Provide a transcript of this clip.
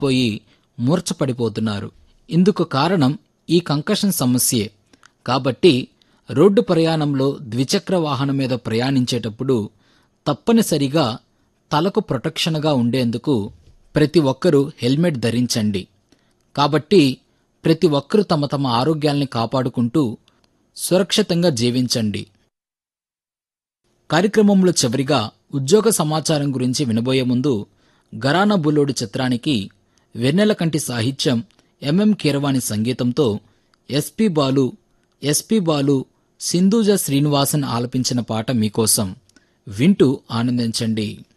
పోయి మూర్ఛపడిపోతున్నారు ఇందుకు కారణం ఈ కంకషన్ సమస్యే కాబట్టి రోడ్డు ప్రయాణంలో ద్విచక్ర వాహనం మీద ప్రయాణించేటప్పుడు తప్పనిసరిగా తలకు ప్రొటెక్షన్గా ఉండేందుకు ప్రతి ఒక్కరూ హెల్మెట్ ధరించండి కాబట్టి ప్రతి ఒక్కరూ తమ తమ ఆరోగ్యాల్ని కాపాడుకుంటూ సురక్షితంగా జీవించండి కార్యక్రమంలో చివరిగా ఉద్యోగ సమాచారం గురించి వినబోయే ముందు గరానా బుల్లోడు చిత్రానికి వెన్నెల కంటి సాహిత్యం ఎంఎం కీరవాణి సంగీతంతో ఎస్పి బాలు ఎస్పి బాలు సింధూజ శ్రీనివాసన్ ఆలపించిన పాట మీకోసం వింటూ ఆనందించండి